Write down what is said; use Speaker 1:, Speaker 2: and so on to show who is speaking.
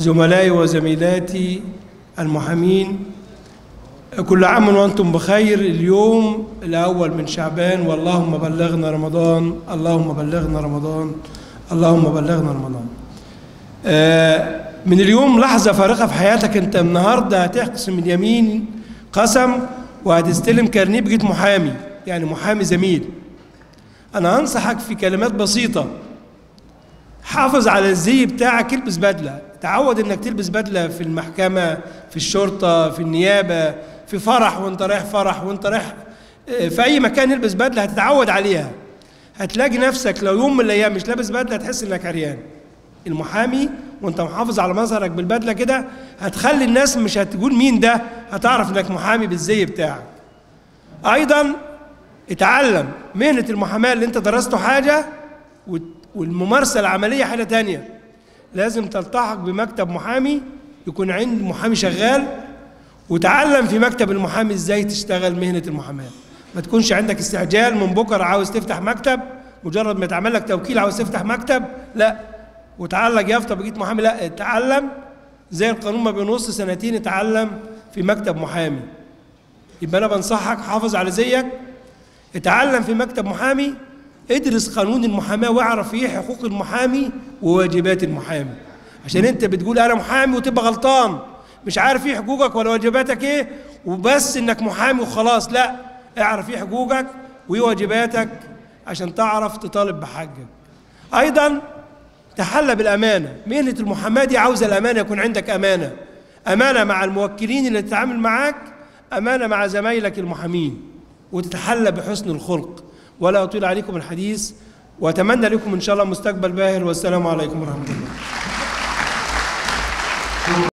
Speaker 1: زملائي وزميلاتي المحامين كل عام وانتم بخير اليوم الاول من شعبان واللهم بلغنا رمضان اللهم بلغنا رمضان اللهم بلغنا رمضان آه، من اليوم لحظه فارقه في حياتك انت النهارده هتقسم اليمين قسم وهتستلم كارنيه بقيت محامي يعني محامي زميل انا انصحك في كلمات بسيطه حافظ على الزي بتاعك البس بدله تعود انك تلبس بدله في المحكمه في الشرطه في النيابه في فرح وانت رايح فرح وانت رايح آه، في اي مكان البس بدله هتتعود عليها هتلاقي نفسك لو يوم من الايام مش لابس بدله هتحس انك عريان المحامي وانت محافظ على مظهرك بالبدله كده هتخلي الناس مش هتقول مين ده هتعرف انك محامي بالزي بتاعك ايضا اتعلم مهنه المحاماه اللي انت درسته حاجه وت- والممارسه العمليه حاجه تانية لازم تلتحق بمكتب محامي يكون عند محامي شغال وتعلم في مكتب المحامي ازاي تشتغل مهنه المحاماه ما تكونش عندك استعجال من بكره عاوز تفتح مكتب مجرد ما يتعمل لك توكيل عاوز تفتح مكتب لا وتعلق يافطه بقيت محامي لا اتعلم زي القانون ما بينص سنتين اتعلم في مكتب محامي يبقى انا بنصحك حافظ على زيك اتعلم في مكتب محامي ادرس قانون المحاماه واعرف ايه حقوق المحامي وواجبات المحامي عشان انت بتقول انا محامي وتبقى غلطان مش عارف ايه حقوقك ولا واجباتك ايه وبس انك محامي وخلاص لا اعرف ايه حقوقك وايه واجباتك عشان تعرف تطالب بحقك ايضا تحلى بالامانه مهنه المحاماه دي عاوزه الامانه يكون عندك امانه امانه مع الموكلين اللي تتعامل معاك امانه مع زمايلك المحامين وتتحلى بحسن الخلق ولا اطيل عليكم الحديث واتمنى لكم ان شاء الله مستقبل باهر والسلام عليكم ورحمه الله